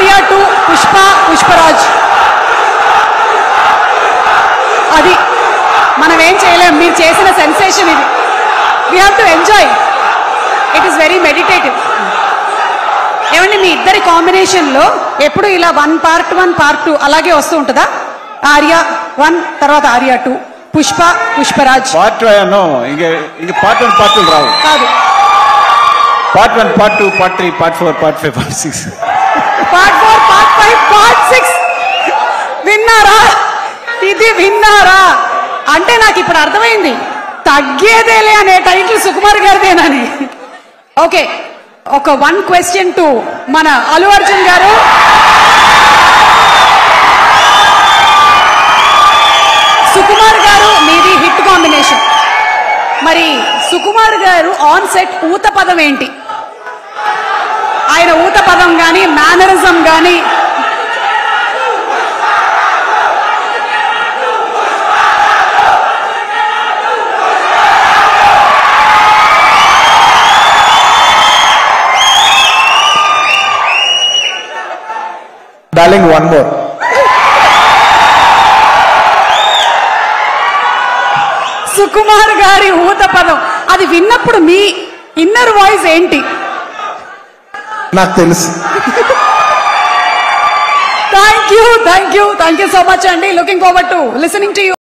Arya to Pushpa Pushparaj అది మనం ఏం చేయలేం మీరు చేసిన సెన్సేషన్ ఇది we have to enjoy it is very meditative ఏమండి మీ ఇద్దరి కాంబినేషన్లో ఎప్పుడు ఇలా one part one part two అలాగే వస్తూ ఉంటుందా ఆర్య వన్ తర్వాత Arya two Pushpa Pushparaj part no ఇంక ఇంక పార్ట్ వన్ పార్ట్ టూ రావు కాదు part one part two part three part four part five part six part four part five part six విన్నారా ఇది విన్నారా అంటే నాకు ఇప్పుడు అర్థమైంది తగ్గేదేలే అనే టైటిల్ సుకుమార్ గారిదేనని ఓకే ఒక వన్ క్వశ్చన్ టు మన అల్లు అర్జున్ గారు సుకుమార్ గారు మీది హిట్ కాంబినేషన్ మరి సుకుమార్ గారు ఆన్ సెట్ ఊత పదం ఏంటి ఆయన ఊత పదం కానీ మేనరిజం కానీ డార్లింగ్ వన్ మోర్ సుకుమార్ గారి ఊత పదం అది విన్నప్పుడు మీ ఇన్నర్ వాయిస్ ఏంటి నాకు తెలుసు thank you thank you thank you so much అండి looking forward to listening to you